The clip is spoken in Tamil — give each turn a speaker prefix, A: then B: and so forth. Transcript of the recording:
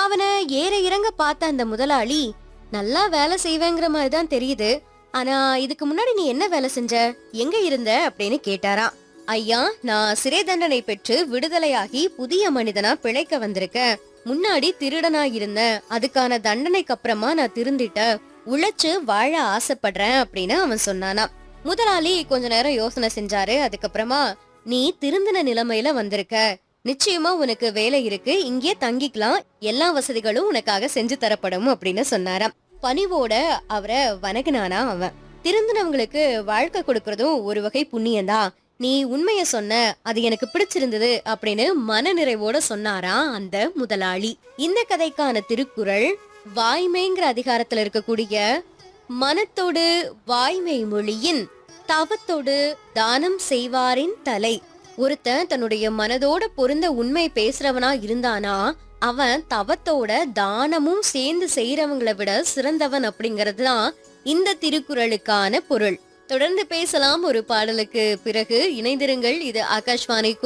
A: அவனை ஏற இறங்க பார்த்த அந்த முதலாளி நல்லா வேலை செய்வேங்கிற மாதிரி தான் தெரியுது ஆனா இதுக்கு முன்னாடி நீ என்ன வேலை செஞ்ச எங்க இருந்த அப்படின்னு கேட்டாராம் ஐயா நான் சிறை தண்டனை பெற்று விடுதலையாகி புதிய மனிதனா பிழைக்க வந்திருக்கேன் முன்னாடி திருடனா இருந்தேன் அதுக்கான தண்டனைக்கு அப்புறமா நான் திருந்திட்டேன் உழைச்சு வாழ ஆசைப்படுறேன் அப்படின்னு அவன் சொன்னானாம் முதலாளி கொஞ்ச நேரம் யோசனை செஞ்சாரு அதுக்கப்புறமா நீ திருந்தின நிலைமையில வந்திருக்க நிச்சயமா உனக்கு வேலை இருக்கு இங்கே தங்கிக்கலாம் எல்லா வசதிகளும் உனக்காக செஞ்சு தரப்படும் அப்படின்னு சொன்னாராம் பணிவோட அவரை வணங்கினானா அவன் திருந்தினவங்களுக்கு வாழ்க்கை கொடுக்கறதும் ஒரு வகை புண்ணியம்தான் நீ உண்மைய சொன்ன அது எனக்கு பிடிச்சிருந்தது அப்படின்னு மனநிறைவோட சொன்னாராம் அந்த முதலாளி இந்த கதைக்கான திருக்குறள் வாய்மைங்கிற அதிகாரத்துல இருக்கக்கூடிய மனத்தோடு வாய்மை மொழியின் தவத்தோடு தானம் செய்வாரின் தலை ஒருத்தன் தன்னுடைய மனதோட பொருந்த உண்மை பேசுறவனா இருந்தானா அவன் தவத்தோட தானமும் சேர்ந்து செய்யறவங்களை விட சிறந்தவன் அப்படிங்கிறது தான் இந்த திருக்குறளுக்கான பொருள் தொடர்ந்து பேசலாம் ஒரு பாடலுக்கு பிறகு இணைந்திருங்கள் இது ஆகாஷ்வாணி